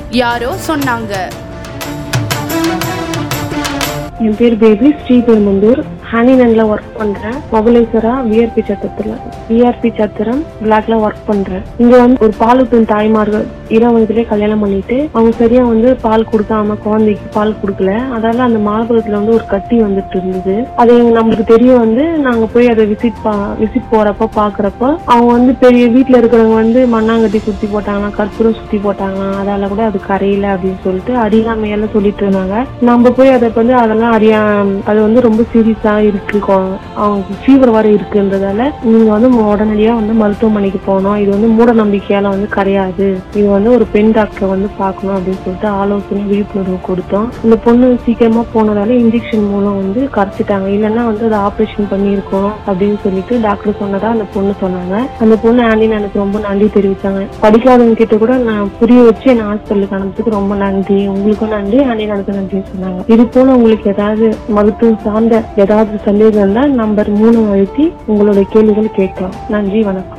யாரோ சொன்னாங்க என் பேர் பேபி ஸ்ரீபெரும்புந்தூர் ஹனினன்ல ஒர்க் பண்றேன் மொபைலைசரா விஆர்பி சத்திரத்துல விஆர்பி சத்திரம் பிளாக்ல ஒர்க் பண்றேன் இங்க வந்து ஒரு பாலுக்கும் தாய்மார்கள் இளம் வயதுலயே கல்யாணம் பண்ணிட்டு அவங்க சரியா வந்து பால் கொடுக்காம குழந்தைக்கு பால் கொடுக்கல அதால அந்த மார்பகத்துல வந்து ஒரு கட்டி வந்துட்டு இருந்தது அது எங்க- நம்மளுக்கு தெரிய வந்து நாங்க போய் அதை விசிட் விசிட் போறப்ப பாக்குறப்ப அவங்க வந்து பெரிய வீட்டுல இருக்கிறவங்க வந்து மண்ணாங்கட்டி சுத்தி போட்டாங்களாம் கற்பூரம் சுத்தி போட்டாங்களாம் அதால கூட அது கரையில அப்படின்னு சொல்லிட்டு அறியாமையால சொல்லிட்டு இருந்தாங்க நம்ம போய் அதை வந்து அதெல்லாம் அறியா அது வந்து ரொம்ப சீரியஸா இருக்கு கொ- அவங்க ஃபீவர் வர இருக்குன்றதால நீங்க வந்து மு- உடனடியா வந்து மருத்துவமனைக்கு போகணும் இது வந்து மூட நம்பிக்கையால வந்து கரையாது இது வந்து ஒரு பெண் டாக்டர் வந்து பார்க்கணும் அப்படின்னு சொல்லிட்டு ஆலோசனை விழிப்புணர்வு கொடுத்தோம் இந்த பொண்ணு சீக்கிரமா போனதால இன்ஜெக்ஷன் மூலம் வந்து கரைச்சிட்டாங்க இல்லைன்னா வந்து அதை ஆபரேஷன் பண்ணியிருக்கோம் அப்படின்னு சொல்லிட்டு டாக்டர் சொன்னதா அந்த பொண்ணு சொன்னாங்க அந்த பொண்ணு ஆண்டின்னு எனக்கு ரொம்ப நன்றி தெரிவிச்சாங்க படிக்காதவங்க கிட்ட கூட நான் புரிய வச்சு என்ன ஹாஸ்பிட்டலுக்கு அனுப்பிச்சதுக்கு ரொம்ப நன்றி உங்களுக்கும் நன்றி ஆண்டின்னு எனக்கு நன்றி சொன்னாங்க இது போல உங்களுக்கு ஏதாவது மருத்துவம் சார்ந்த ஏதாவது சந்தேகம் இருந்தா நம்பர் மூணு அழுத்தி உங்களுடைய கேள்விகள் கேட்கலாம் நன்றி வணக்கம்